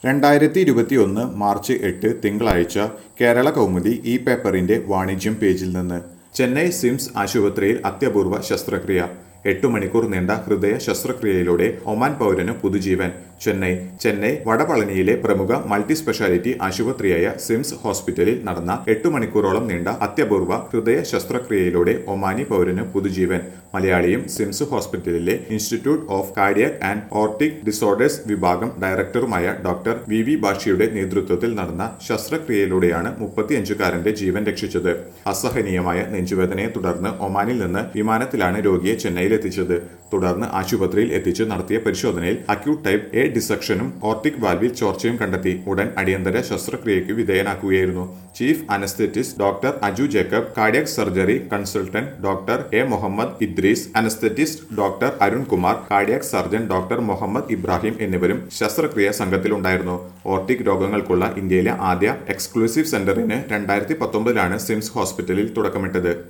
രണ്ടായിരത്തി ഇരുപത്തിയൊന്ന് മാർച്ച് എട്ട് തിങ്കളാഴ്ച കേരള കൗമുദി ഈ പേപ്പറിന്റെ വാണിജ്യം പേജിൽ നിന്ന് ചെന്നൈ സിംസ് ആശുപത്രിയിൽ അത്യപൂർവ ശസ്ത്രക്രിയ എട്ടു മണിക്കൂർ നീണ്ട ഹൃദയ ശസ്ത്രക്രിയയിലൂടെ ഒമാൻ പൗരന് പുതുജീവൻ ചെന്നൈ ചെന്നൈ വടപളനിയിലെ പ്രമുഖ മൾട്ടി സ്പെഷ്യാലിറ്റി ആശുപത്രിയായ സിംസ് ഹോസ്പിറ്റലിൽ നടന്ന എട്ടു മണിക്കൂറോളം നീണ്ട അത്യപൂർവ ഹൃദയ ശസ്ത്രക്രിയയിലൂടെ ഒമാനി പൗരന് പുതുജീവൻ മലയാളിയും സിംസ് ഹോസ്പിറ്റലിലെ institute of cardiac and aortic disorders വിഭാഗം ഡയറക്ടറുമായ ഡോക്ടർ വി വി ബാഷിയുടെ നേതൃത്വത്തിൽ നടന്ന ശസ്ത്രക്രിയയിലൂടെയാണ് മുപ്പത്തിയഞ്ചുകാരന്റെ ജീവൻ രക്ഷിച്ചത് അസഹനീയമായ നെഞ്ചുവേദനയെ തുടർന്ന് ഒമാനിൽ നിന്ന് വിമാനത്തിലാണ് രോഗിയെ ചെന്നൈയിൽ എത്തിച്ചത് തുടർന്ന് ആശുപത്രിയിൽ എത്തിച്ച് നടത്തിയ പരിശോധനയിൽ അക്യൂട്ട് ടൈപ്പ് എ ഡിസക്ഷനും ഓർട്ടിക് വാൽവിൽ ചോർച്ചയും കണ്ടെത്തി ഉടൻ അടിയന്തര ശസ്ത്രക്രിയയ്ക്ക് വിധേയനാക്കുകയായിരുന്നു chief anaesthetist doctor Aju Jacob cardiac surgery consultant doctor A Muhammad Idris anaesthetist doctor Arun Kumar cardiac surgeon doctor Muhammad Ibrahim എന്നിവരും ശസ്ത്രക്രിയ സംഘത്തിലുണ്ടായിരുന്നു ഓർട്ടിക് രോഗങ്ങൾക്കുള്ള ഇന്ത്യയിലെ ആദ്യ എക്സ്ക്ലൂസീവ് സെന്ററിന് രണ്ടായിരത്തി പത്തൊമ്പതിലാണ് സിംസ് ഹോസ്പിറ്റലിൽ തുടക്കമിട്ടത്